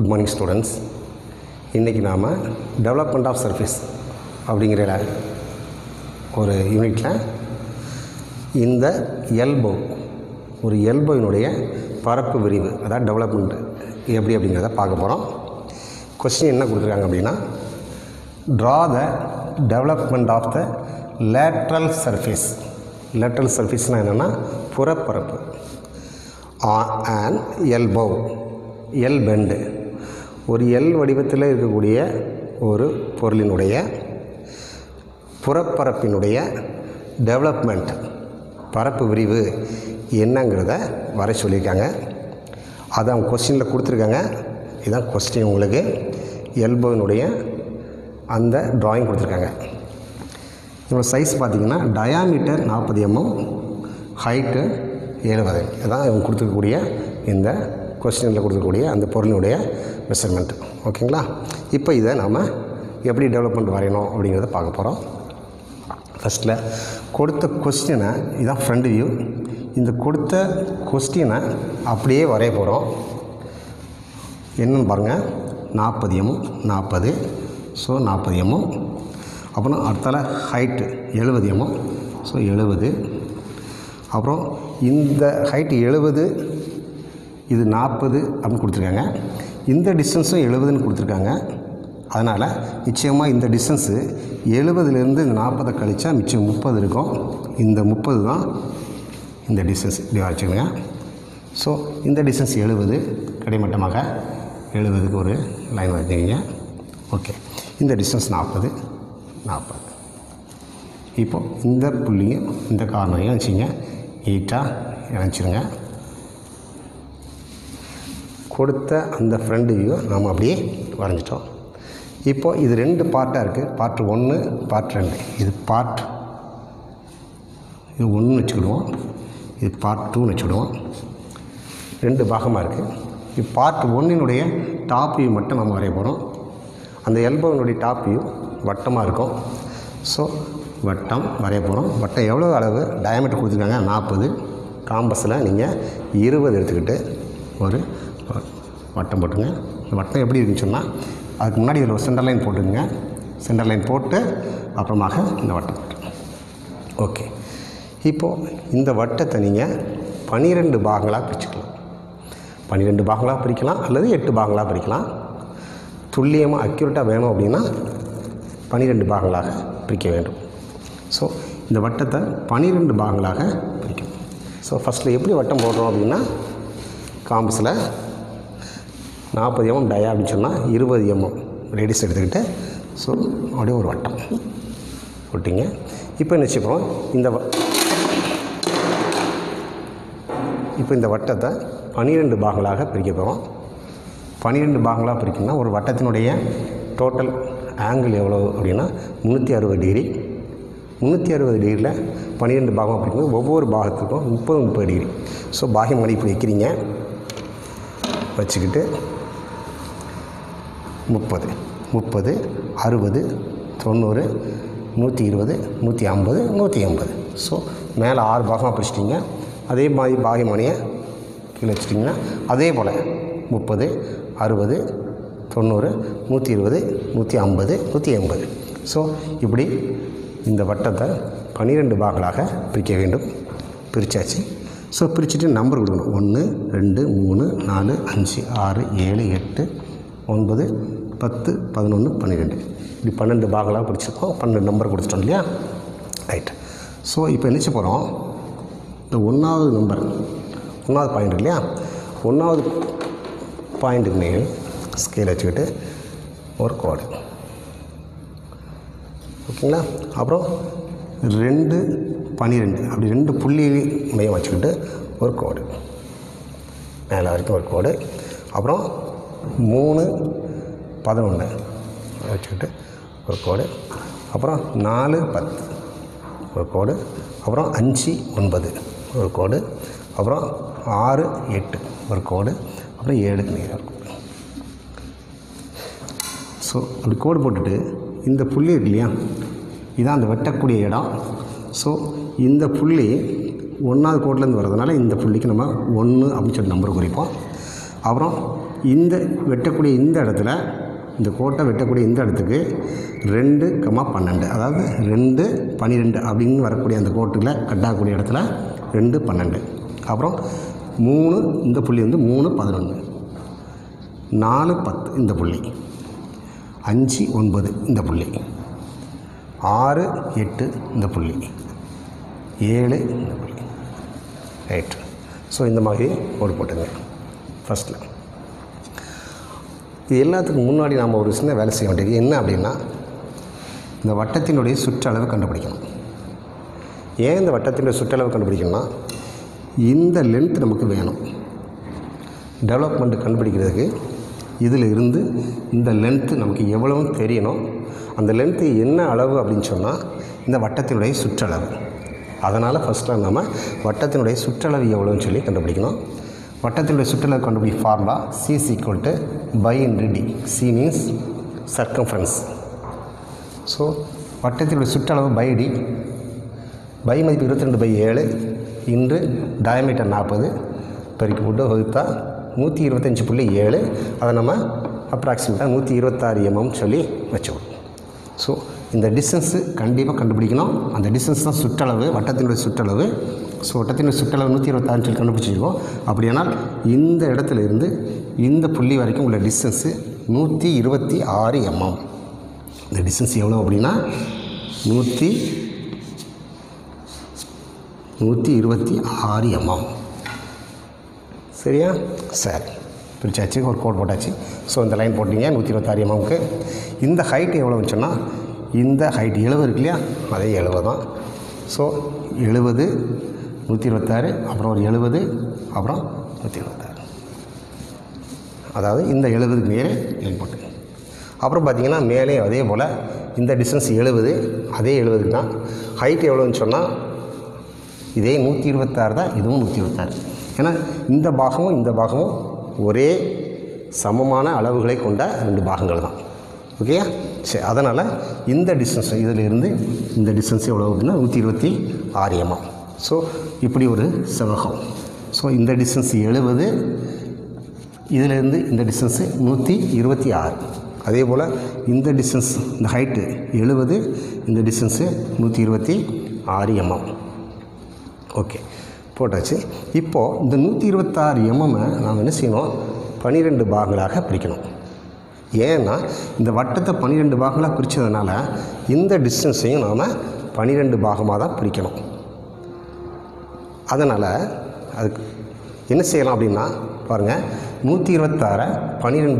Good morning students இன்றைக்கி நாம் development of surface அப்படிங்கிற ஒரு யூனிட்டில் இந்த எல்போ ஒரு எல்போவினுடைய பரப்பு விரிவு அதாவது டெவலப்மெண்ட் எப்படி அப்படிங்கிறத பார்க்க போகிறோம் கொஸ்டின் என்ன கொடுத்துருக்காங்க அப்படின்னா draw the development of the lateral surface lateral சர்ஃபேஸ்னால் என்னென்னா புறப்பரப்பு ஆன் எல்போ எல் பெண்டு ஒரு எல் வடிவத்தில் இருக்கக்கூடிய ஒரு பொருளினுடைய புறப்பரப்பினுடைய டெவலப்மெண்ட் பரப்பு விரிவு என்னங்கிறத வர சொல்லியிருக்காங்க அதை அவங்க கொஸ்டினில் கொடுத்துருக்காங்க இதுதான் கொஸ்டின் உங்களுக்கு எல்போவினுடைய அந்த ட்ராயிங் கொடுத்துருக்காங்க இதோட சைஸ் பார்த்திங்கன்னா டயாமீட்டர் நாற்பது எம்எம் ஹைட்டு எழுபது இதுதான் இவங்க கொடுத்துருக்கக்கூடிய இந்த கொஸ்டினில் கொடுத்துருக்கக்கூடிய அந்த பொருளினுடைய மெஷர்மெண்ட் ஓகேங்களா இப்போ இதை நாம் எப்படி டெவலப்மெண்ட் வரையணும் அப்படிங்கிறத பார்க்க போகிறோம் ஃபஸ்ட்டில் கொடுத்த கொஸ்டினை இதுதான் ஃப்ரண்ட் வியூ இந்த கொடுத்த கொஸ்டினை அப்படியே வரைய போகிறோம் என்னன்னு பாருங்கள் நாற்பது எம்எம் நாற்பது ஸோ நாற்பது எம்எம் அப்புறம் அடுத்தால ஹைட்டு எழுபது எம்எம் ஸோ எழுபது அப்புறம் இந்த ஹைட்டு எழுபது இது நாற்பது அப்படின்னு கொடுத்துருக்காங்க இந்த டிஸ்டன்ஸும் எழுபதுன்னு கொடுத்துருக்காங்க அதனால் நிச்சயமாக இந்த டிஸ்டன்ஸு எழுபதுலேருந்து இந்த நாற்பதை கழித்தா மிச்சம் முப்பது இருக்கும் இந்த முப்பது தான் இந்த டிஸ்டன்ஸ் இப்படி வச்சுக்கோங்க ஸோ இந்த டிஸ்டன்ஸ் எழுபது கிடைமட்டமாக எழுபதுக்கு ஒரு லைன் வச்சுக்கிங்க ஓகே இந்த டிஸ்டன்ஸ் நாற்பது நாற்பது இப்போ இந்த புள்ளியும் இந்த கார்னரையும் வச்சுங்க நீட்டாக இணைச்சிருங்க கொடுத்த அந்த ஃப்ரண்ட் வியூ நாம் அப்படியே வரைஞ்சிட்டோம் இப்போ இது ரெண்டு பார்ட்டாக இருக்குது பார்ட் ஒன்று பார்ட் ரெண்டு இது பார்ட் இது ஒன்று வச்சுக்கிடுவோம் இது பார்ட் டூன்னு வச்சுக்கிடுவோம் ரெண்டு பாகமாக இருக்குது இப்போ பார்ட் ஒன்றினுடைய டாப் வியூ மட்டும் நம்ம வரைய போகிறோம் அந்த எல்போவினுடைய டாப் வியூ வட்டமாக இருக்கும் ஸோ வட்டம் வரைய போகிறோம் வட்டம் எவ்வளோ அளவு டயமீட்டர் கொடுத்துருக்காங்க நாற்பது காம்பஸில் நீங்கள் இருபது எடுத்துக்கிட்டு ஒரு வட்டம் போட்டுங்க இந்த வட்டம் எப்படி இருக்குன்னு சொன்னால் அதுக்கு முன்னாடி இதில் ஒரு சென்டர் லைன் போட்டுங்க சென்டர் லைன் போட்டு அப்புறமாக இந்த வட்டம் போட்டு ஓகே இப்போது இந்த வட்டத்தை நீங்கள் பனிரெண்டு பாகங்களாக பிரிச்சுக்கலாம் பன்னிரெண்டு பாகங்களாக பிரிக்கலாம் அல்லது எட்டு பாகங்களாக பிரிக்கலாம் துல்லியமாக அக்யூரேட்டாக வேணும் அப்படின்னா பன்னிரெண்டு பாகங்களாக பிரிக்க வேண்டும் ஸோ இந்த வட்டத்தை பன்னிரெண்டு பாகங்களாக பிரிக்கணும் ஸோ ஃபஸ்ட்டில் எப்படி வட்டம் போடுறோம் அப்படின்னா காம்பஸில் நாற்பது எம்எம் டயா அப்படின்னு சொன்னால் இருபது எம்எம் ரேடியஸ் எடுத்துக்கிட்டு ஸோ அப்படியே ஒரு வட்டம் போட்டிங்க இப்போ என்ன செய்யப்போம் இந்த வ- இப்போ இந்த வட்டத்தை பன்னிரெண்டு பாகங்களாக பிரிக்க போகிறோம் பன்னிரெண்டு பாகங்களாக பிரிக்கணும்னா ஒரு வட்டத்தினுடைய டோட்டல் ஆங்கிள் எவ்வளோ அப்படின்னா முந்நூற்றி அறுபது டிகிரி முந்நூற்றி அறுபது டிகிரியில் பன்னிரெண்டு பாகமாக பிரிக்கணும் ஒவ்வொரு பாகத்துக்கும் முப்பது முப்பது டிகிரி ஸோ பாகம் மணி இப்படி வைக்கிறீங்க வச்சுக்கிட்டு முப்பது முப்பது அறுபது தொண்ணூறு நூற்றி இருபது நூற்றி ஐம்பது நூற்றி எண்பது ஸோ மேலே ஆறு பாகமாக பிரிச்சிட்டிங்க அதே மாதிரி பாகிமணியை கீழே வச்சிட்டிங்கன்னா அதே போல் முப்பது அறுபது தொண்ணூறு நூற்றி இருபது நூற்றி ஐம்பது நூற்றி எண்பது ஸோ இப்படி இந்த வட்டத்தை பன்னிரெண்டு பாகங்களாக பிரிக்க வேண்டும் பிரித்தாச்சு ஸோ பிரிச்சுட்டு நம்பர் கொடுக்கணும் ஒன்று ரெண்டு மூணு நாலு அஞ்சு ஆறு ஏழு எட்டு ஒன்பது பத்து பதினொன்று பன்னிரெண்டு இப்படி பன்னெண்டு பாகங்களாக பிடிச்சிருக்கோம் பன்னெண்டு நம்பர் கொடுத்துட்டோம் இல்லையா ரைட் ஸோ இப்போ என்ன செய்ய போகிறோம் இந்த ஒன்றாவது நம்பர் ஒன்றாவது பாயிண்ட் இல்லையா ஒன்றாவது பாயிண்ட்டுக்கு மேல் ஸ்கேல் வச்சுக்கிட்டு ஒரு கோடு ஓகேங்களா அப்புறம் ரெண்டு பன்னிரெண்டு அப்படி ரெண்டு புள்ளி மையம் வச்சுக்கிட்டு ஒரு கோடு மேலே வரைக்கும் ஒரு கோடு அப்புறம் மூணு பதினொன்று வச்சுக்கிட்டு ஒரு கோடு அப்புறம் நாலு பத்து ஒரு கோடு அப்புறம் அஞ்சு ஒன்பது ஒரு கோடு அப்புறம் ஆறு எட்டு ஒரு கோடு அப்புறம் ஏழு நீர் ஒரு கோடு ஸோ அப்படி கோடு போட்டுட்டு இந்த புள்ளி இருக்கு இல்லையா இதான் அந்த வெட்டக்கூடிய இடம் ஸோ இந்த புள்ளி ஒன்றாவது கோட்லேருந்து வர்றதுனால இந்த புள்ளிக்கு நம்ம ஒன்று அப்படின்னு சொல்லி நம்பர் குறிப்போம் அப்புறம் இந்த வெட்டக்கூடிய இந்த இடத்துல இந்த கோட்டை வெட்டக்கூடிய இந்த இடத்துக்கு ரெண்டு கமா பன்னெண்டு அதாவது ரெண்டு பன்னிரெண்டு அப்படின்னு வரக்கூடிய அந்த கோட்டில் கட்டாகக்கூடிய இடத்துல ரெண்டு பன்னெண்டு அப்புறம் மூணு இந்த புள்ளி வந்து மூணு பதினொன்று நாலு பத்து இந்த புள்ளி அஞ்சு ஒன்பது இந்த புள்ளி ஆறு எட்டு இந்த புள்ளி ஏழு இந்த புள்ளி ரைட் ஸோ இந்த மாதிரி ஒரு போட்டுங்க ஃபஸ்ட்டில் இது எல்லாத்துக்கும் முன்னாடி நாம் ஒரு சின்ன வேலை செய்ய வேண்டியது என்ன அப்படின்னா இந்த வட்டத்தினுடைய சுற்றளவு கண்டுபிடிக்கணும் ஏன் இந்த வட்டத்தினுடைய சுற்றளவு கண்டுபிடிக்கணும்னா இந்த லென்த் நமக்கு வேணும் டெவலப்மெண்ட் கண்டுபிடிக்கிறதுக்கு இதில் இருந்து இந்த லென்த்து நமக்கு எவ்வளவுன்னு தெரியணும் அந்த லென்த்து என்ன அளவு அப்படின்னு சொன்னால் இந்த வட்டத்தினுடைய சுற்றளவு அதனால் ஃபஸ்ட்டில் நம்ம வட்டத்தினுடைய சுற்றளவு எவ்வளோன்னு சொல்லி கண்டுபிடிக்கணும் வட்டத்தினுடைய சுற்றளவு கண்டுபிடி formula C equal to pi into D C means circumference so வட்டத்தினுடைய சுற்றளவு பை டி பை மதிப்பு இருபத்தி ரெண்டு பை ஏழு இன்று டயமீட்டர் நாற்பது பெருக்கி போட்டு வகுத்தா நூற்றி இருபத்தஞ்சி புள்ளி ஏழு அதை நம்ம அப்ராக்சிமேட்டாக நூற்றி இருபத்தாறு எம்எம் சொல்லி வச்சுக்கணும் ஸோ இந்த டிஸ்டன்ஸு கண்டிப்பாக கண்டுபிடிக்கணும் அந்த டிஸ்டன்ஸ் தான் சுற்றளவு வட்டத்தினுடைய சுற்றளவு ஸோ வட்டத்தினுடைய சுற்றளவு நூற்றி இருபத்தாறு சொல்லி கண்டுபிடிச்சிருக்கோம் அப்படியானால் இந்த இடத்துல இருந்து இந்த புள்ளி வரைக்கும் உள்ள டிஸ்டன்ஸு நூற்றி இருபத்தி ஆறு எம்எம் இந்த டிஸ்டன்ஸ் எவ்வளோ அப்படின்னா நூற்றி நூற்றி இருபத்தி ஆறு எம்எம் சரியா சரி பிரிச்சாச்சு ஒரு கோட் போட்டாச்சு ஸோ இந்த லைன் போட்டிங்க நூற்றி இருபத்தாறு எம்எம்க்கு இந்த ஹைட் எவ்வளோ சொன்னால் இந்த ஹைட் எழுபது இருக்கு இல்லையா அதே எழுபது தான் ஸோ எழுபது நூற்றி இருபத்தாறு அப்புறம் ஒரு எழுபது அப்புறம் நூற்றி இருபத்தாறு அதாவது இந்த எழுபதுக்கு நேரே லைன் போட்டு அப்புறம் பார்த்தீங்கன்னா மேலே அதே போல் இந்த டிஸ்டன்ஸ் எழுபது அதே எழுபதுக்கு தான் ஹைட் எவ்வளோன்னு சொன்னால் இதே நூற்றி இருபத்தாறு தான் இதுவும் நூற்றி இருபத்தாறு ஏன்னா இந்த பாகமும் இந்த பாகமும் ஒரே சமமான அளவுகளை கொண்ட ரெண்டு பாகங்கள் தான் ஓகேயா சரி அதனால் இந்த டிஸ்டன்ஸ் இதில் இருந்து இந்த டிஸ்டன்ஸ் எவ்வளோ அப்படின்னா நூற்றி இருபத்தி ஆறு எம்எம் ஸோ இப்படி ஒரு செவகம் ஸோ இந்த டிஸ்டன்ஸ் எழுபது இதிலிருந்து இந்த டிஸ்டன்ஸு நூற்றி இருபத்தி ஆறு அதே போல் இந்த டிஸ்டன்ஸ் இந்த ஹைட்டு எழுபது இந்த டிஸ்டன்ஸு நூற்றி இருபத்தி ஆறு எம்எம் ஓகே போட்டாச்சு இப்போது இந்த நூற்றி இருபத்தாறு எம்எம்மை நாம் என்ன செய்யணும் பன்னிரெண்டு பாகங்களாக பிரிக்கணும் ஏன்னா இந்த வட்டத்தை பன்னிரெண்டு பாகங்களாக பிரித்ததுனால இந்த டிஸ்டன்ஸையும் நாம் பன்னிரெண்டு பாகமாக தான் பிரிக்கணும் அதனால் அதுக்கு என்ன செய்யலாம் அப்படின்னா பாருங்கள் நூற்றி இருபத்தாறை பன்னிரெண்டு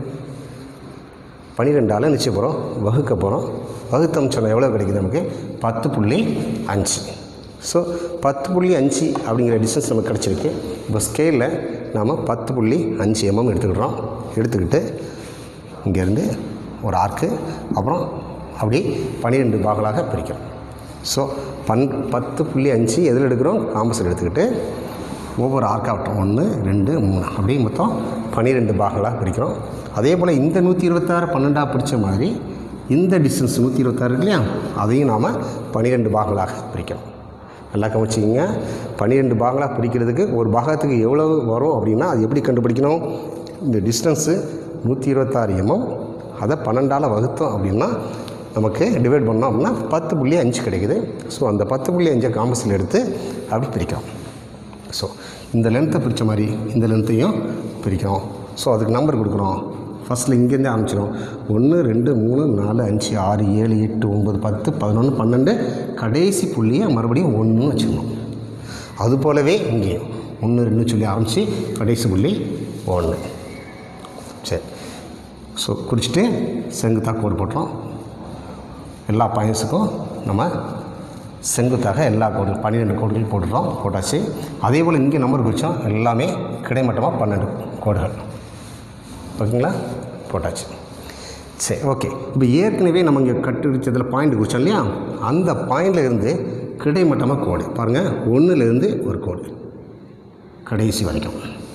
பன்னிரெண்டால் நிச்சய போகிறோம் வகுக்க போகிறோம் வகுத்தம் சொன்னால் எவ்வளோ கிடைக்குது நமக்கு பத்து புள்ளி அஞ்சு ஸோ பத்து புள்ளி அஞ்சு அப்படிங்கிற டிஸ்டன்ஸ் நமக்கு கிடச்சிருக்கு இப்போ ஸ்கேலில் நாம் பத்து புள்ளி அஞ்சு எம்எம் எடுத்துக்கிட்டோம் எடுத்துக்கிட்டு இங்கேருந்து ஒரு ஆர்க்கு அப்புறம் அப்படி பன்னிரெண்டு பாகங்களாக பிரிக்கிறோம் ஸோ பன் பத்து புள்ளி அஞ்சு எதில் எடுக்கிறோம் காம்பஸில் எடுத்துக்கிட்டு ஒவ்வொரு ஆர்க்காகட்டும் ஒன்று ரெண்டு மூணு அப்படி மொத்தம் பன்னிரெண்டு பாகங்களாக பிரிக்கிறோம் அதே போல் இந்த நூற்றி இருபத்தாறு பன்னெண்டாக பிடிச்ச மாதிரி இந்த டிஸ்டன்ஸ் நூற்றி இருபத்தாறு இருக்கு இல்லையா அதையும் நாம் பன்னிரெண்டு பாகங்களாக பிரிக்கிறோம் நல்லா கவனிச்சிங்க பன்னிரெண்டு பாகங்களாக பிரிக்கிறதுக்கு ஒரு பாகத்துக்கு எவ்வளவு வரும் அப்படின்னா அது எப்படி கண்டுபிடிக்கணும் இந்த டிஸ்டன்ஸு நூற்றி இருபத்தாறு எம்எம் அதை பன்னெண்டால் வகுத்தோம் அப்படின்னா நமக்கு டிவைட் பண்ணோம் அப்படின்னா பத்து புள்ளி அஞ்சு கிடைக்குது ஸோ அந்த பத்து புள்ளி அஞ்சை காம்பஸில் எடுத்து அப்படி பிரிக்கிறோம் ஸோ இந்த லென்த்தை பிரித்த மாதிரி இந்த லென்த்தையும் பிரிக்கிறோம் ஸோ அதுக்கு நம்பர் கொடுக்குறோம் ஃபஸ்ட்டில் இங்கேருந்தே ஆரம்பிச்சிடும் ஒன்று ரெண்டு மூணு நாலு அஞ்சு ஆறு ஏழு எட்டு ஒம்பது பத்து பதினொன்று பன்னெண்டு கடைசி புள்ளியை மறுபடியும் ஒன்றுன்னு வச்சுக்கணும் அது போலவே இங்கேயும் ஒன்று ரெண்டு சொல்லி ஆரம்பித்து கடைசி புள்ளி ஒன்று சரி ஸோ குறிச்சிட்டு செங்குத்தாக கோடு போட்டுறோம் எல்லா பாயிண்ட்ஸுக்கும் நம்ம செங்குத்தாக எல்லா கோடு பன்னிரெண்டு கோடுகள் போட்டுறோம் போட்டாச்சு அதே போல் இங்கே நம்பர் குறித்தோம் எல்லாமே கிடைமட்டமாக பன்னெண்டு கோடுகள் ஓகேங்களா போட்டாச்சு சரி ஓகே இப்போ ஏற்கனவே நம்ம இங்கே கட்டுடிச்சதில் பாயிண்ட் குறித்தோம் இல்லையா அந்த பாயிண்டில் இருந்து கிடைமட்டமாக கோடு பாருங்கள் ஒன்றுலேருந்து ஒரு கோடு கடைசி வரைக்கும்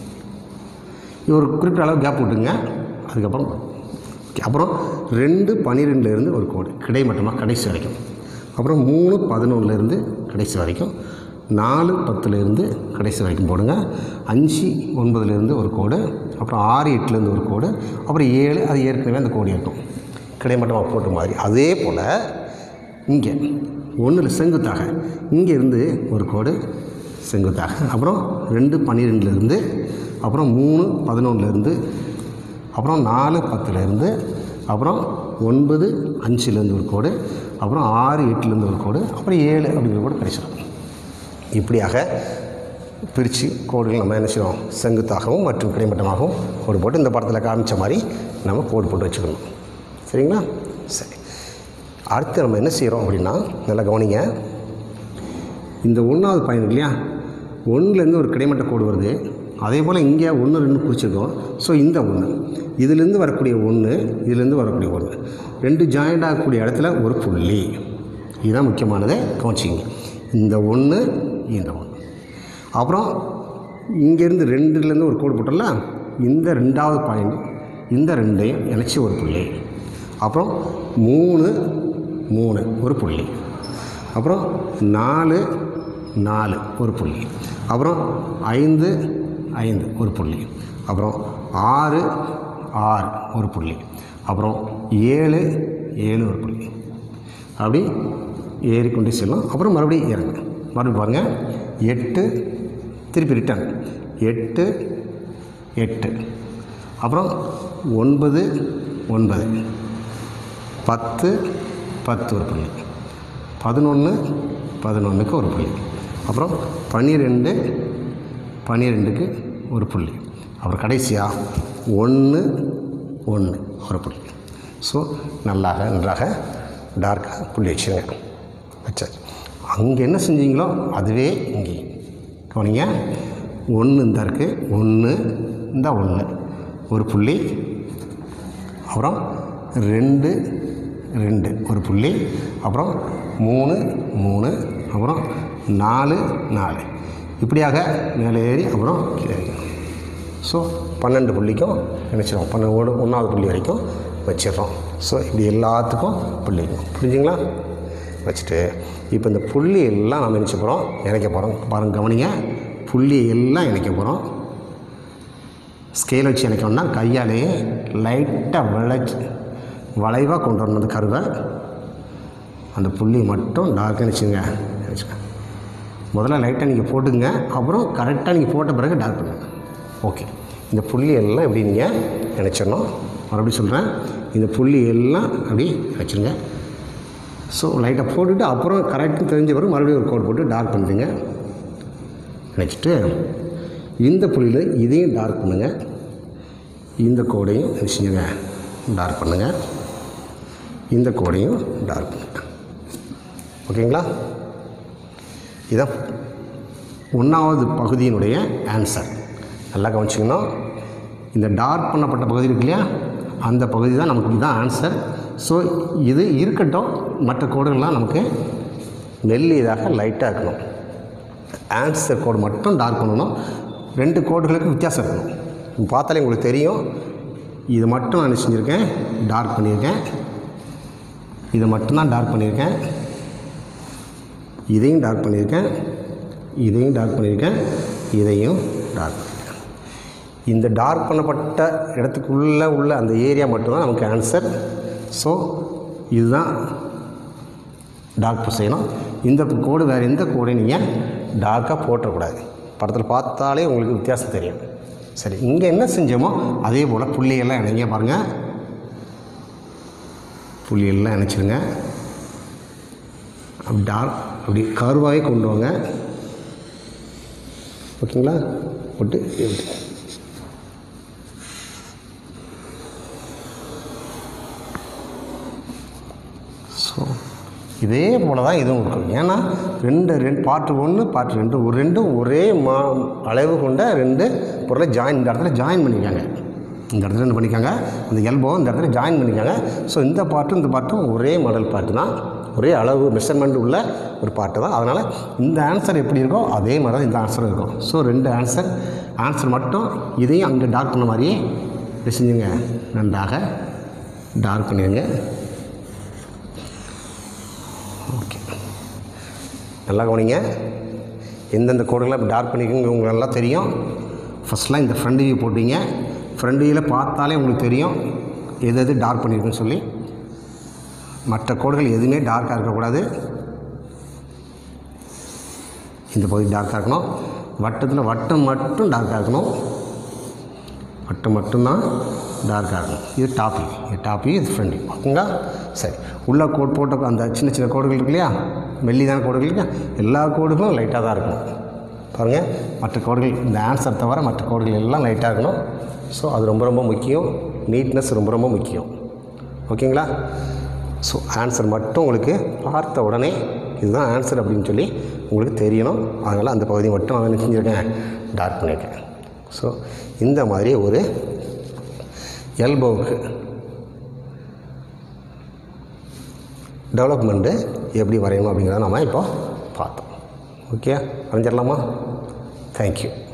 இது ஒரு குறிப்பிட்ட அளவு கேப் விட்டுங்க அதுக்கப்புறம் ஓகே அப்புறம் ரெண்டு பன்னிரெண்டுலேருந்து ஒரு கோடு கிடைமட்டமாக கடைசி வரைக்கும் அப்புறம் மூணு பதினொன்றுலேருந்து கடைசி வரைக்கும் நாலு பத்துலேருந்து கடைசி வரைக்கும் போடுங்க அஞ்சு ஒன்பதுலேருந்து ஒரு கோடு அப்புறம் ஆறு எட்டுலேருந்து ஒரு கோடு அப்புறம் ஏழு அது ஏற்கனவே அந்த கோடு இருக்கும் கிடைமட்டமாக போட்ட மாதிரி அதே போல் இங்கே ஒன்றில் செங்குத்தாக இங்கே இருந்து ஒரு கோடு செங்குத்தாக அப்புறம் ரெண்டு பன்னிரெண்டுலேருந்து அப்புறம் மூணு பதினொன்றுலேருந்து அப்புறம் நாலு பத்துலேருந்து அப்புறம் ஒன்பது அஞ்சுலேருந்து ஒரு கோடு அப்புறம் ஆறு எட்டுலேருந்து ஒரு கோடு அப்புறம் ஏழு அப்படிங்கிற கோடு கிடைச்சிடும் இப்படியாக பிரித்து கோடுகள் நம்ம என்ன செய்வோம் செங்குத்தாகவும் மற்றும் கிடைமட்டமாகவும் கோடு போட்டு இந்த படத்தில் காமிச்ச மாதிரி நம்ம கோடு போட்டு வச்சுக்கணும் சரிங்களா சரி அடுத்து நம்ம என்ன செய்கிறோம் அப்படின்னா நல்லா கவனிங்க இந்த ஒன்றாவது பயன் இருக்கு இல்லையா ஒன்றுலேருந்து ஒரு கிடைமட்ட கோடு வருது அதே போல் இங்கே ஒன்று ரெண்டு குறிச்சிருக்கோம் ஸோ இந்த ஒன்று இதுலேருந்து வரக்கூடிய ஒன்று இதுலேருந்து வரக்கூடிய ஒன்று ரெண்டு ஜாயிண்ட் ஆகக்கூடிய இடத்துல ஒரு புள்ளி இதுதான் முக்கியமானதை கவனிச்சிங்க இந்த ஒன்று இந்த ஒன்று அப்புறம் இங்கேருந்து ரெண்டுலேருந்து ஒரு கோடு போட்டோம்ல இந்த ரெண்டாவது பாயிண்ட் இந்த ரெண்டையும் இணைச்சி ஒரு புள்ளி அப்புறம் மூணு மூணு ஒரு புள்ளி அப்புறம் நாலு நாலு ஒரு புள்ளி அப்புறம் ஐந்து ஐந்து ஒரு புள்ளி அப்புறம் ஆறு ஆறு ஒரு புள்ளி அப்புறம் ஏழு ஏழு ஒரு புள்ளி அப்படி ஏறிக்கொண்டே செல்லும் அப்புறம் மறுபடியும் இறங்கு மறுபடியும் பாருங்கள் எட்டு திருப்பி ரிட்டர்ன் எட்டு எட்டு அப்புறம் ஒன்பது ஒன்பது பத்து பத்து ஒரு புள்ளி பதினொன்று பதினொன்றுக்கு ஒரு புள்ளி அப்புறம் பன்னிரெண்டு பன்னிரெண்டுக்கு ஒரு புள்ளி அப்புறம் கடைசியாக ஒன்று ஒன்று ஒரு புள்ளி ஸோ நல்லாக நன்றாக டார்க்காக புள்ளி வச்சுருங்க வச்சாச்சு அங்கே என்ன செஞ்சீங்களோ அதுவே இங்கே கவனிங்க ஒன்று இந்த இருக்குது ஒன்று இந்த ஒன்று ஒரு புள்ளி அப்புறம் ரெண்டு ரெண்டு ஒரு புள்ளி அப்புறம் மூணு மூணு அப்புறம் நாலு நாலு இப்படியாக மேலே ஏறி அப்புறம் கீழே இறங்கி ஸோ பன்னெண்டு புள்ளிக்கும் நினச்சிடும் பன்னெண்டு ஒன்றாவது புள்ளி வரைக்கும் வச்சிடுறோம் ஸோ இப்படி எல்லாத்துக்கும் புள்ளி இருக்கும் புரிஞ்சுங்களா வச்சுட்டு இப்போ இந்த புள்ளி எல்லாம் நம்ம நினச்சி போகிறோம் இணைக்க போகிறோம் பாருங்க கவனிங்க புள்ளி எல்லாம் இணைக்க போகிறோம் ஸ்கேல் வச்சு இணைக்கணும்னா கையாலேயே லைட்டாக விளக்கி வளைவாக கொண்டு வரணும் அந்த கருவை அந்த புள்ளி மட்டும் டார்க்காக நினச்சிங்க நினச்சிங்க முதல்ல லைட்டாக நீங்கள் போட்டுங்க அப்புறம் கரெக்டாக நீங்கள் போட்ட பிறகு டார்க் பண்ணுங்க ஓகே இந்த புள்ளி எல்லாம் எப்படி நீங்கள் நினச்சிடணும் மறுபடியும் சொல்கிறேன் இந்த புள்ளி எல்லாம் அப்படி வச்சுருங்க ஸோ லைட்டாக போட்டுட்டு அப்புறம் கரெக்டாக தெரிஞ்ச பிறகு மறுபடியும் ஒரு கோட் போட்டு டார்க் பண்ணுறீங்க நினச்சிட்டு இந்த புள்ளியில் இதையும் டார்க் பண்ணுங்கள் இந்த கோடையும் என்ன செஞ்சுங்க டார்க் பண்ணுங்கள் இந்த கோடையும் டார்க் பண்ணுங்கள் ஓகேங்களா இதான் ஒன்றாவது பகுதியினுடைய ஆன்சர் நல்லா கவனிச்சிக்கணும் இந்த டார்க் பண்ணப்பட்ட பகுதி இருக்கு இல்லையா அந்த பகுதி தான் நமக்கு இதுதான் ஆன்சர் ஸோ இது இருக்கட்டும் மற்ற கோடுகள்லாம் நமக்கு மெல்லியதாக லைட்டாக இருக்கணும் ஆன்சர் கோடு மட்டும் டார்க் பண்ணணும் ரெண்டு கோடுகளுக்கு வித்தியாசம் இருக்கணும் இப்போ பார்த்தாலே உங்களுக்கு தெரியும் இது மட்டும் நான் என்ன செஞ்சுருக்கேன் டார்க் பண்ணியிருக்கேன் இதை மட்டும்தான் டார்க் பண்ணியிருக்கேன் இதையும் டார்க் பண்ணியிருக்கேன் இதையும் டார்க் பண்ணியிருக்கேன் இதையும் டார்க் பண்ணியிருக்கேன் இந்த டார்க் பண்ணப்பட்ட இடத்துக்குள்ளே உள்ள அந்த ஏரியா மட்டும்தான் நமக்கு ஆன்சர் ஸோ இதுதான் டார்க் செய்யணும் இந்த கோடு வேறு எந்த கோடையும் நீங்கள் டார்க்காக போட்டக்கூடாது படத்தில் பார்த்தாலே உங்களுக்கு வித்தியாசம் தெரியும் சரி இங்கே என்ன செஞ்சோமோ அதே போல் புள்ளியெல்லாம் இணைங்க பாருங்கள் புள்ளியெல்லாம் இணைச்சிருங்க அப்படி டார்க் அப்படி கருவாகவே கொண்டு வாங்க ஓகேங்களா போட்டு இப்படி. ஸோ இதே போல தான் இதுவும் இருக்கும் ஏன்னா ரெண்டு ரெண்டு பார்ட் ஒன்று பார்ட் ரெண்டு ஒரு ரெண்டும் ஒரே மா அளவு கொண்ட ரெண்டு பொருளை ஜாயின் இந்த இடத்துல ஜாயின் பண்ணிக்காங்க இந்த இடத்துல என்ன பண்ணிக்காங்க அந்த எல்போ இந்த இடத்துல ஜாயின் பண்ணிக்காங்க ஸோ இந்த பார்ட்டும் இந்த பார்ட்டும் ஒரே மாடல் பார்ட்டு தான் ஒரே அளவு மெஷர்மெண்ட் உள்ள ஒரு பார்ட்டு தான் அதனால் இந்த ஆன்சர் எப்படி இருக்கோ அதே மாதிரி தான் இந்த ஆன்சரும் இருக்கும் ஸோ ரெண்டு ஆன்சர் ஆன்சர் மட்டும் இதையும் அங்கே டார்க் பண்ண மாதிரியே என்ன செஞ்சுங்க நன்றாக டார்க் பண்ணிடுங்க ஓகே நல்லா கவனிங்க எந்தெந்த கோடுகளை டார்க் பண்ணிக்கணும் உங்களெல்லாம் தெரியும் ஃபஸ்ட்லாம் இந்த ஃப்ரண்ட் வியூ போட்டீங்க ஃப்ரண்ட் வியூவில் பார்த்தாலே உங்களுக்கு தெரியும் எது எது டார்க் பண்ணியிருக்குன்னு சொல்லி மற்ற கோடுகள் எதுவுமே டார்க்காக இருக்கக்கூடாது இந்த பகுதி டார்க்காக இருக்கணும் வட்டத்தில் வட்டம் மட்டும் டார்க்காக இருக்கணும் வட்டம் மட்டும்தான் டார்க்காக இருக்கணும் இது டாப் வியூ இது டாப் வியூ இது ஃப்ரண்ட் வியூ ஓகேங்களா சரி உள்ள கோட் போட்ட அந்த சின்ன சின்ன கோடுகள் இருக்கு இல்லையா மெல்லிதான கோடுகள் இல்லையா எல்லா கோடுகளும் லைட்டாக தான் இருக்கணும் பாருங்கள் மற்ற கோடுகள் இந்த ஆன்சர் தவிர மற்ற கோடுகள் எல்லாம் லைட்டாக இருக்கணும் ஸோ அது ரொம்ப ரொம்ப முக்கியம் நீட்னஸ் ரொம்ப ரொம்ப முக்கியம் ஓகேங்களா ஸோ ஆன்சர் மட்டும் உங்களுக்கு பார்த்த உடனே இதுதான் ஆன்சர் அப்படின்னு சொல்லி உங்களுக்கு தெரியணும் அதனால் அந்த பகுதி மட்டும் நான் என்ன செஞ்சுருக்கேன் டார்க் பண்ணியிருக்கேன் ஸோ இந்த மாதிரி ஒரு எல்போவுக்கு டெவலப்மெண்ட்டு எப்படி வரையணும் அப்படிங்கிறத நம்ம இப்போ பார்த்தோம் ஓகே வரைஞ்சிடலாமா தேங்க்யூ